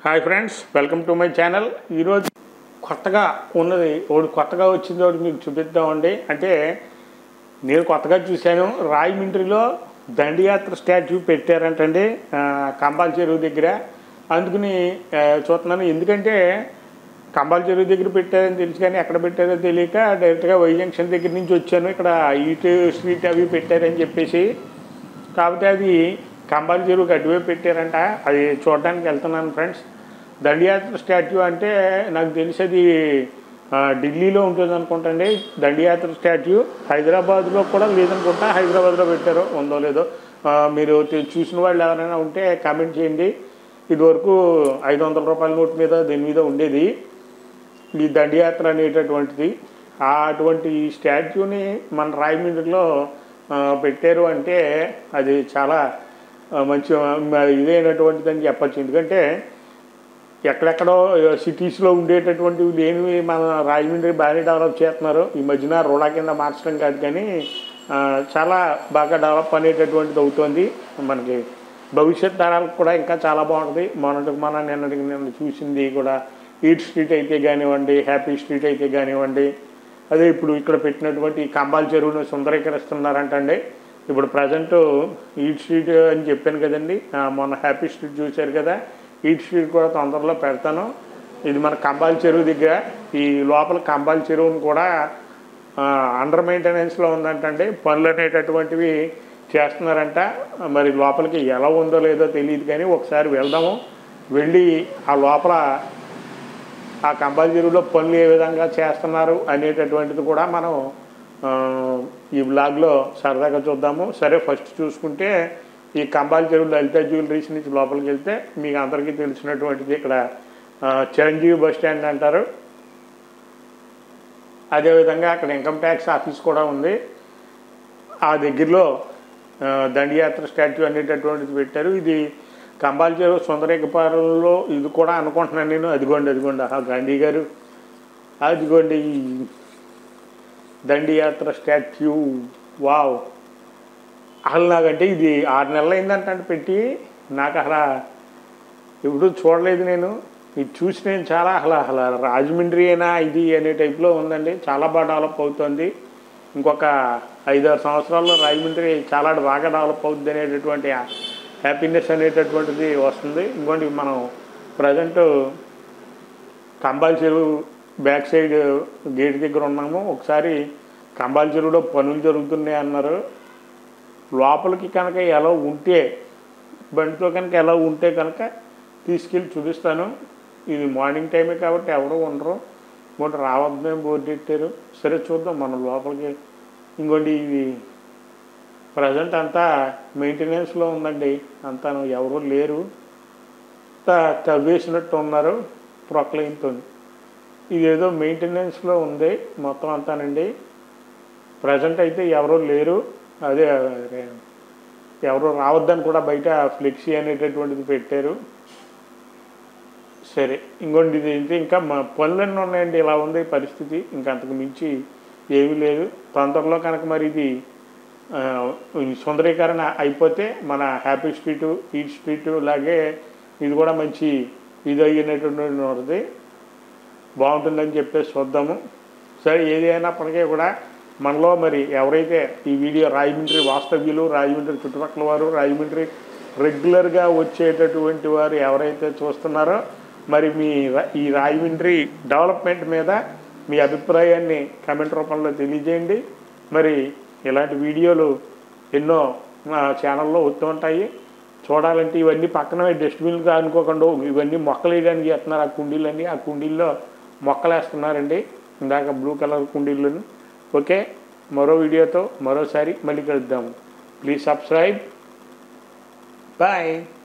hi friends welcome to my channel ఈరోజు కొత్తగా ఉన్నది ఒకటి కొత్తగా వచ్చింది ఒకటి మీకు చూపిద్దామండి అంటే నేను కొత్తగా చూశాను రాయమండ్రిలో దండియాత్ర స్టాచ్యూ పెట్టారంటండి ఆ, కంబాల చెరువు దగ్గర అందుకని ఆ, చూస్తున్నాను ఎందుకంటే కంబాల చెరువు దగ్గర పెట్టారని తెలుసు కానీ ఎక్కడ పెట్టారో తెలియక డైరెక్ట్గా వై జంక్షన్ దగ్గర నుంచి వచ్చాను ఇక్కడ ఈటు స్ట్రీట్ అవి పెట్టారని చెప్పేసి కాకపోతే అది కంబాల చెరువుకి అటువైపు పెట్టారంట అది చూడడానికి వెళ్తున్నాను ఫ్రెండ్స్ దండియాత్ర స్టాట్యూ అంటే నాకు తెలిసి అది ఆ, ఢిల్లీలో ఉంటుంది అనుకుంటండి దండియాత్ర స్టాట్యూ హైదరాబాద్లో కూడా లేదనుకుంటా హైదరాబాద్లో పెట్టారో ఉందో లేదో ఆ, మీరు తె- చూసిన వాళ్ళు ఎవరైనా ఉంటే కామెంట్ చేయండి ఇదివరకు ఐదు వందల రూపాయల నోట్ మీద దీని మీద ఉండేది ఈ దండియాత్ర అనేటటువంటిది ఆ అటువంటి స్టాచ్యూని మన రాయమండ్రిలో ఆ, పెట్టారు అంటే అది చాలా ఆ, మంచి ఆ, ఇదైనటువంటిది అని చెప్పచ్చు ఎందుకంటే ఎక్కడెక్కడో సిటీస్లో ఉండేటటువంటివి లేనివి మన రాజమండ్రి బాగానే డెవలప్ చేస్తున్నారు ఈ మధ్యన రోడా కింద మార్చడం కాదు కానీ ఆ, చాలా బాగా డెవలప్ అనేటటువంటిది అవుతుంది మనకి భవిష్యత్ తరాలకు కూడా ఇంకా చాలా బాగుంటుంది మొన్నటికి మన నిన్నటికి నిన్న చూసింది కూడా ఈట్ స్ట్రీట్ అయితే కానివ్వండి హ్యాపీ స్ట్రీట్ అయితే కానివ్వండి అదే ఇప్పుడు ఇక్కడ పెట్టినటువంటి ఈ కంబాల చెరువును సుందరీకరిస్తున్నారంటండి ఇప్పుడు ప్రజెంట్ ఈట్ స్ట్రీట్ అని చెప్పాను కదండి ఆ, మొన్న హ్యాపీ స్ట్రీట్ చూశారు కదా ఈట్ స్ట్రీట్ కూడా తొందరలో పెడతాను ఇది మన కంబాల చెరువు దగ్గర ఈ లోపల కంబాల చెరువును కూడా అండర్ మెయింటెనెన్స్లో ఉందంటండి పనులు అనేటటువంటివి చేస్తున్నారంట మరి లోపలికి ఎలా ఉందో లేదో తెలియదు కానీ ఒకసారి వెళ్దాము వెళ్ళి ఆ లోపల ఆ కంబాల చెరువులో పనులు ఏ విధంగా చేస్తున్నారు అనేటటువంటిది కూడా మనం ఆ, ఈ బ్లాగ్లో సరదాగా చూద్దాము సరే ఫస్ట్ చూసుకుంటే ఈ కంబాల చెరువు లలిత జ్యువెలరీస్ నుంచి లోపలికి వెళ్తే మీకు అందరికీ తెలిసినటువంటిది ఇక్కడ ఆ, చిరంజీవి బస్ స్టాండ్ అంటారు అదేవిధంగా అక్కడ ఇన్కమ్ ట్యాక్స్ ఆఫీస్ కూడా ఉంది ఆ దగ్గరలో ఆ, దండియాత్ర స్టాట్యూ అనేటటువంటిది పెట్టారు ఇది కంబాల చెరువు సుందరేకపాలెంలో ఇది కూడా అనుకుంటున్నాను నేను అదిగోండి అదిగోండి ఆ గాంధీ గారు అదిగోండి ఈ దండియాత్ర స్టాట్యూ వావ్ అసలు నాకంటే ఇది ఆరు నెలలు అయిందంటే పెట్టి నాకు అసలు ఎప్పుడు చూడలేదు నేను ఇది చూసి నేను చాలా అసలు అసలు రాజమండ్రి అయినా ఇది అనే టైప్లో ఉందండి చాలా బాగా డెవలప్ అవుతుంది ఇంకొక ఐదారు సంవత్సరాల్లో రాజమండ్రి చాలా బాగా డెవలప్ అవుతుంది అనేటటువంటి హ్యాపీనెస్ అనేటటువంటిది వస్తుంది ఇంకోటి మనం ప్రజెంట్ కంబాల చెరువు బ్యాక్ సైడ్ గేట్ దగ్గర ఉన్నాము ఒకసారి కంబాల చెరువులో పనులు జరుగుతున్నాయి అన్నారు లోపలికి కనుక ఎలా ఉంటే బండితో కనుక ఎలా ఉంటే కనుక తీసుకెళ్ళి చూపిస్తాను ఇది మార్నింగ్ టైమే కాబట్టి ఎవరు ఉండరు ఇంకోటి రావద్దని బోర్డు పెట్టారు సరే చూద్దాం మనం లోపలికి ఇంకోటి ఇది ప్రజెంట్ అంతా మెయింటెనెన్స్లో ఉందండి అంతా ఎవరు లేరు అంతా తవ్వేసినట్టు ఉన్నారు ప్రొక్లైన్తో ఇదేదో మెయింటెనెన్స్లో ఉంది మొత్తం అంతానండి ప్రజెంట్ అయితే ఎవరు లేరు అదే అదే, ఎవరు రావద్దని కూడా బయట ఫ్లెక్సీ అనేటటువంటిది పెట్టారు సరే ఇంకోటి ఇది అయితే ఇంకా మా పనులన్నీ ఉన్నాయండి ఇలా ఉంది పరిస్థితి ఇంకా అంతకు మించి ఏమీ లేదు తొందరలో కనుక మరి ఇది ఆ, ఈ సుందరీకరణ అయిపోతే మన హ్యాపీ స్ట్రీటు ఈట్ స్ట్రీటు లాగే ఇది కూడా మంచి ఇది అయినటువంటి ఉంటుంది బాగుంటుందని చెప్పేసి చూద్దాము సరే ఏది అయినప్పటికీ కూడా మనలో మరి ఎవరైతే ఈ వీడియో రాజమండ్రి వాస్తవ్యులు రాజమండ్రి చుట్టుపక్కల వారు రాజమండ్రి రెగ్యులర్గా వచ్చేటటువంటి వారు ఎవరైతే చూస్తున్నారో మరి మీ రా- ఈ రాజమండ్రి డెవలప్మెంట్ మీద మీ అభిప్రాయాన్ని కామెంట్ రూపంలో తెలియజేయండి మరి ఇలాంటి వీడియోలు ఎన్నో మా ఛానల్లో వస్తూ ఉంటాయి చూడాలంటే ఇవన్నీ పక్కన డస్ట్బిన్గా అనుకోకుండా ఇవన్నీ మొక్కలు వేయడానికి చేస్తున్నారు ఆ కుండీలన్నీ ఆ కుండీల్లో మొక్కలు వేస్తున్నారండి ఇందాక బ్లూ కలర్ కుండీలను ఓకే మరో వీడియోతో మరోసారి మళ్ళీ కలుద్దాము ప్లీజ్ సబ్స్క్రైబ్ బాయ్